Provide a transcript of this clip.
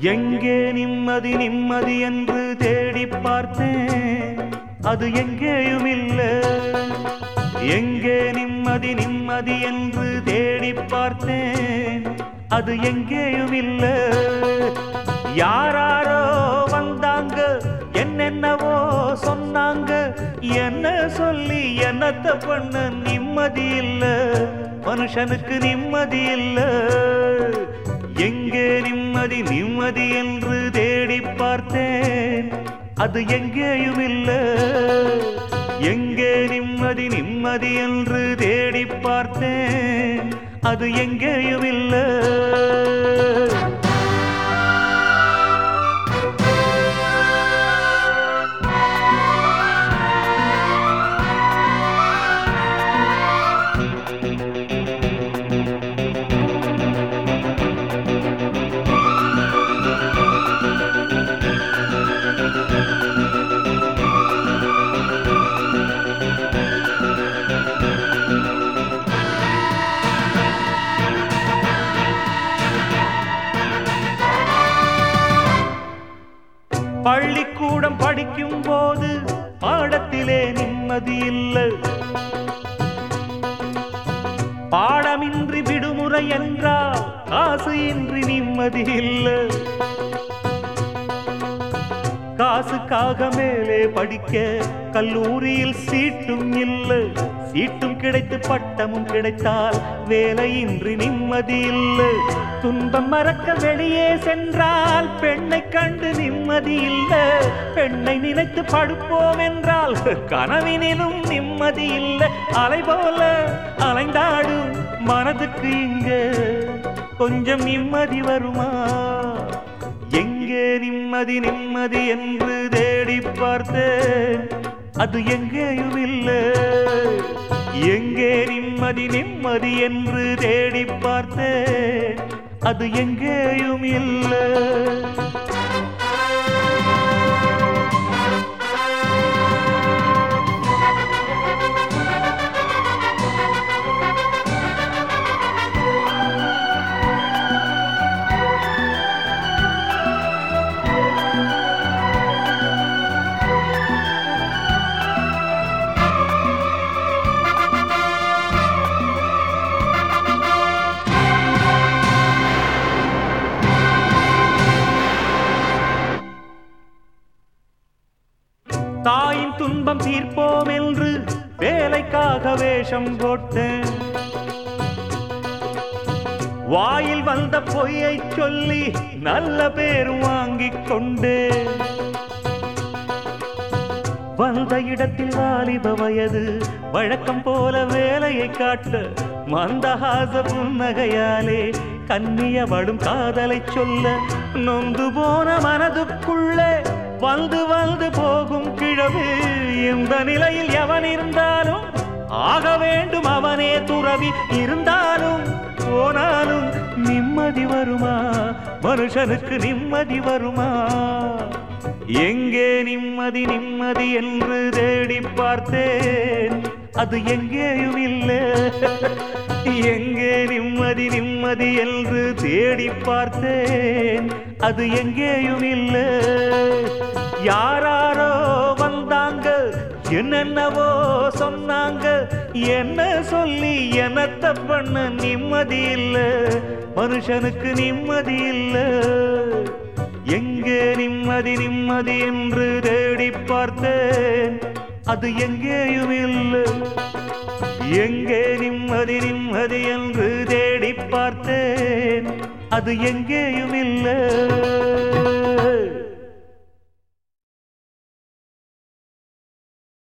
எங்கே நிம்மதி நிம்மதி என்று தேடி பார்த்தேன் அது எங்கேயும் இல்லை எங்கே நிம்மதி நிம்மதி என்று தேடி பார்த்தேன் அது எங்கேயும் இல்லை யாராரோ வந்தாங்க என்னென்னவோ சொன்னாங்க என்ன சொல்லி என்னத்த பண்ண நிம்மதி இல்ல மனுஷனுக்கு நிம்மதி இல்ல எங்கே நிம்மதி நிம்மதி என்று தேடி பார்த்தேன் அது எங்கேயும் இல்ல எங்கே நிம்மதி நிம்மதி என்று தேடி பார்த்தேன் அது எங்கேயும் இல்லை பள்ளிக்கூடம் படிக்கும் போது பாடத்திலே நிம்மதி இல்லை பாடமின்றி விடுமுறை என்றால் காசு இன்றி நிம்மதி இல்லை காசுக்காக மேலே படிக்க கல்லூரியில் சீட்டும் இல்லை சீட்டும் கிடைத்து பட்டமும் கிடைத்தால் வேலையின்றி நிம்மதி இல்லை துன்பம் மறக்க வெளியே சென்றால் பெண்ணை கண்டு நிம்மதி இல்லை பெண்ணை நினைத்து படுப்போம் என்றால் கனவினிலும் நிம்மதி இல்லை அலை போல அலைந்தாடும் மனதுக்கு இங்க கொஞ்சம் நிம்மதி வருமா எங்கே நிம்மதி நிம்மதி என்று தேடி பார்த்தேன் அது எங்கேயும் இல்லை எங்கே நிம்மதி நிம்மதி என்று தேடி பார்த்தேன் அது எங்கேயும் இல்லை தாயின் துன்பம் தீர்ப்போம் என்று வேலைக்காக வேஷம் போட்டேன் வாயில் வந்த பொய்யை சொல்லி நல்ல பேர் வாங்கிக் கொண்டேன் வந்த இடத்தில் வாலிப வயது வழக்கம் போல வேலையை காட்ட மந்தஹாச புன்னகையாலே கண்ணியவடும் காதலை சொல்ல நொந்து போன மனதுக்குள்ளே வந்து வந்து போகும் கிழவு இந்த நிலையில் எவன் இருந்தாலும் ஆக வேண்டும் அவனே துறவி இருந்தாலும் போனாலும் நிம்மதி வருமா மனுஷனுக்கு நிம்மதி வருமா எங்கே நிம்மதி நிம்மதி என்று தேடி பார்த்தேன் அது எங்கேயும் இல்லை எங்கே நிம்மதி நிம்மதி என்று தேடி பார்த்தேன் அது எங்கேயும் இல்லை யாராரோ வந்தாங்க என்னென்னவோ சொன்னாங்க என்ன சொல்லி என்னத்த பண்ண நிம்மதி இல்லை மனுஷனுக்கு நிம்மதி இல்லை எங்கே நிம்மதி நிம்மதி என்று தேடி பார்த்தேன் அது எங்கேயும் இல்லை எங்கே நிம்மதி நிம்மதி என்று தேடி பார்த்தேன் அது எங்கேயும் இல்லை